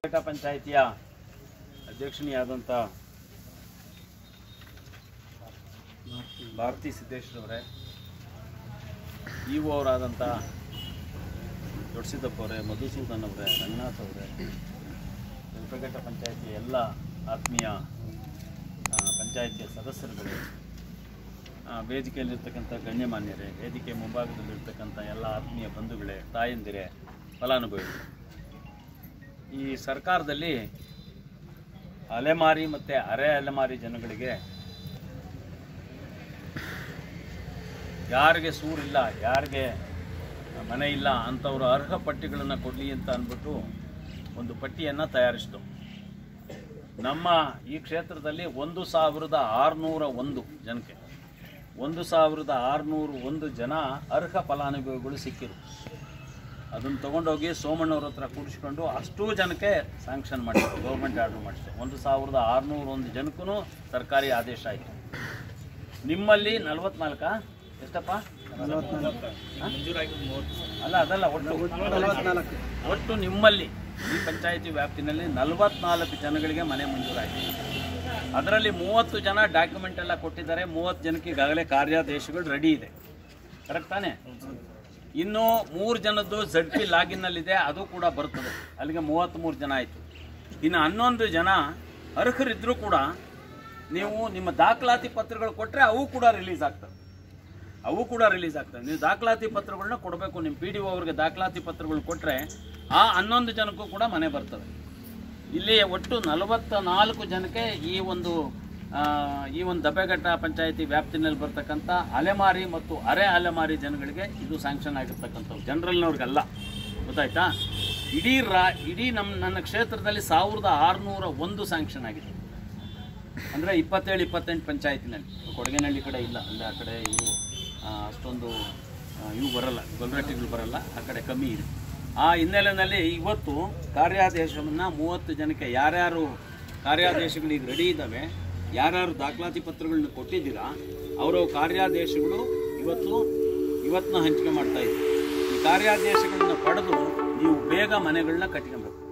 ಪೇಟ ಪಂಚಾಯಿತಿಯ ಅಧ್ಯಕ್ಷನಿಯಾದಂಥ Bharati ಸಿದ್ದೇಶ್ವರವರೇ E O ಅವರಾದಂಥ ದೊಡ್ಡಸಿದ್ದಪ್ಪ ಅವರೇ ಮಧುಸೂದನ್ ಅವರೇ ರಂಗನಾಥ್ ಅವರೇ ಉಪಘಟ್ಟ ಪಂಚಾಯಿತಿಯ ಎಲ್ಲ ಆತ್ಮೀಯ ಆ, ಪಂಚಾಯಿತಿಯ ಸದಸ್ಯರುಗಳು ಆ, ವೇದಿಕೆಯಲ್ಲಿರ್ತಕ್ಕಂಥ ಗಣ್ಯಮಾನ್ಯರೇ ವೇದಿಕೆ ಮುಂಭಾಗದಲ್ಲಿರ್ತಕ್ಕಂಥ ಎಲ್ಲ ಆತ್ಮೀಯ ಬಂಧುಗಳೇ ತಾಯಂದಿರೇ ಫಲಾನುಭವಿಗಳು ಈ ಸರ್ಕಾರದಲ್ಲಿ ಅಲೆಮಾರಿ ಮತ್ತು ಅರೆ ಅಲೆಮಾರಿ ಜನಗಳಿಗೆ ಯಾರಿಗೆ ಸೂರಿಲ್ಲ ಯಾರಿಗೆ ಮನೆ ಇಲ್ಲ ಅಂಥವ್ರು ಅರ್ಹ ಪಟ್ಟಿಗಳನ್ನು ಕೊಡಲಿ ಅಂತ ಅಂದ್ಬಿಟ್ಟು ಒಂದು ಪಟ್ಟಿಯನ್ನು ತಯಾರಿಸಿತು ನಮ್ಮ ಈ ಕ್ಷೇತ್ರದಲ್ಲಿ ಒಂದು ಸಾವಿರದ ಆರುನೂರ ಒಂದು ಜನಕ್ಕೆ ಒಂದು ಸಾವಿರದ ಆರುನೂರು ಒಂದು ಜನ ಅರ್ಹ ಫಲಾನುಭವಿಗಳು ಸಿಕ್ಕಿರು ಅದನ್ನು ತೊಗೊಂಡೋಗಿ ಸೋಮಣ್ಣವ್ರ ಹತ್ರ ಕೂಡಿಸ್ಕೊಂಡು ಅಷ್ಟೂ ಜನಕ್ಕೆ ಸ್ಯಾಂಕ್ಷನ್ ಮಾಡಿದ್ರು ಗೌರ್ಮೆಂಟ್ ಆರ್ಡ್ರ್ ಮಾಡಿದ್ರು ಒಂದು ಸಾವಿರದ ಆರುನೂರ ಒಂದು ಜನಕ್ಕೂ ಸರ್ಕಾರಿ ಆದೇಶ ಆಯಿತು ನಿಮ್ಮಲ್ಲಿ ನಲವತ್ನಾಲ್ಕ ಎಷ್ಟಪ್ಪ ಹಾ? ಅಲ್ಲ ಅದಲ್ಲ ಒಟ್ಟು ಒಟ್ಟು ನಿಮ್ಮಲ್ಲಿ ಈ ಪಂಚಾಯಿತಿ ವ್ಯಾಪ್ತಿನಲ್ಲಿ ನಲವತ್ನಾಲ್ಕು ಜನಗಳಿಗೆ ಮನೆ ಮಂಜೂರಾಯಿತು ಅದರಲ್ಲಿ ಮೂವತ್ತು ಜನ ಡಾಕ್ಯುಮೆಂಟ್ ಎಲ್ಲ ಕೊಟ್ಟಿದ್ದಾರೆ ಮೂವತ್ತು ಜನಕ್ಕೆ ಈಗಾಗಲೇ ಕಾರ್ಯಾದೇಶಗಳು ರೆಡಿ ಇದೆ ಕರೆಕ್ಟ್ ತಾನೇ ಇನ್ನು ಮೂರು ಜನದ್ದು ಝಡ್ ಪಿ ಲಾಗಿನ್ನಲ್ಲಿದೆ ಅದು ಕೂಡ ಬರ್ತದೆ ಅಲ್ಲಿಗೆ ಮೂವತ್ತ್ಮೂರು ಜನ ಆಯಿತು ಇನ್ನು ಹನ್ನೊಂದು ಜನ ಅರ್ಹರಿದ್ದರೂ ಕೂಡ ನೀವು ನಿಮ್ಮ ದಾಖಲಾತಿ ಪತ್ರಗಳು ಕೊಟ್ಟರೆ ಅವು ಕೂಡ ರಿಲೀಸ್ ಆಗ್ತವೆ ಅವು ಕೂಡ ರಿಲೀಸ್ ಆಗ್ತವೆ ನೀವು ದಾಖಲಾತಿ ಪತ್ರಗಳನ್ನ ಕೊಡಬೇಕು ನಿಮ್ಮ ಪಿ ಡಿ ಒ ಅವ್ರಿಗೆ ದಾಖಲಾತಿ ಪತ್ರಗಳು ಕೊಟ್ಟರೆ ಆ ಹನ್ನೊಂದು ಜನಕ್ಕೂ ಕೂಡ ಮನೆ ಬರ್ತದೆ ಇಲ್ಲಿ ಒಟ್ಟು ನಲವತ್ತ ನಾಲ್ಕು ಜನಕ್ಕೆ ಈ ಒಂದು ಆ, ಈ ಒಂದು ದಬ್ಬೆಘಟ್ಟ ಪಂಚಾಯತಿ ವ್ಯಾಪ್ತಿನಲ್ಲಿ ಬರ್ತಕ್ಕಂಥ ಅಲೆಮಾರಿ ಮತ್ತು ಅರೆ ಅಲೆಮಾರಿ ಜನಗಳಿಗೆ ಇದು ಸ್ಯಾಂಕ್ಷನ್ ಆಗಿರ್ತಕ್ಕಂಥವು ಜನರಲ್ನವ್ರಿಗಲ್ಲ ಗೊತ್ತಾಯ್ತಾ ಇಡೀ ರಾ ಇಡೀ ನಮ್ಮ ನನ್ನ ಕ್ಷೇತ್ರದಲ್ಲಿ ಸಾವಿರದ ಆರುನೂರ ಒಂದು ಸ್ಯಾಂಕ್ಷನ್ ಆಗಿದೆ ಅಂದರೆ ಇಪ್ಪತ್ತೇಳು ಇಪ್ಪತ್ತೆಂಟು ಪಂಚಾಯತಿನಲ್ಲಿ ಕೊಡಗೇನಹಳ್ಳಿ ಕಡೆ ಇಲ್ಲ ಅಂದರೆ ಆ ಕಡೆ ಇವರು ಅಷ್ಟೊಂದು ಆ, ಇವು ಬರಲ್ಲ ಗೊಲ್ರಟ್ಟಿಗಳು ಬರಲ್ಲ ಆ ಕಡೆ ಕಮ್ಮಿ ಇದೆ ಆ ಹಿನ್ನೆಲೆಯಲ್ಲಿ ಇವತ್ತು ಕಾರ್ಯಾದೇಶವನ್ನು ಮೂವತ್ತು ಜನಕ್ಕೆ ಯಾರ್ಯಾರು ಕಾರ್ಯಾದೇಶಗಳಿಗೆ ರೆಡಿ ಇದ್ದಾವೆ ಯಾರ್ಯಾರು ದಾಖಲಾತಿ ಪತ್ರಗಳನ್ನ ಕೊಟ್ಟಿದ್ದೀರಾ ಅವರ ಕಾರ್ಯಾದೇಶಗಳು ಇವತ್ತು ಇವತ್ತನ್ನ ಹಂಚಿಕೆ ಮಾಡ್ತಾ ಇದ್ದೀವಿ ಈ ಕಾರ್ಯಾದೇಶಗಳನ್ನ ಪಡೆದು ನೀವು ಬೇಗ ಮನೆಗಳನ್ನ ಕಟ್ಕೊಬೇಕು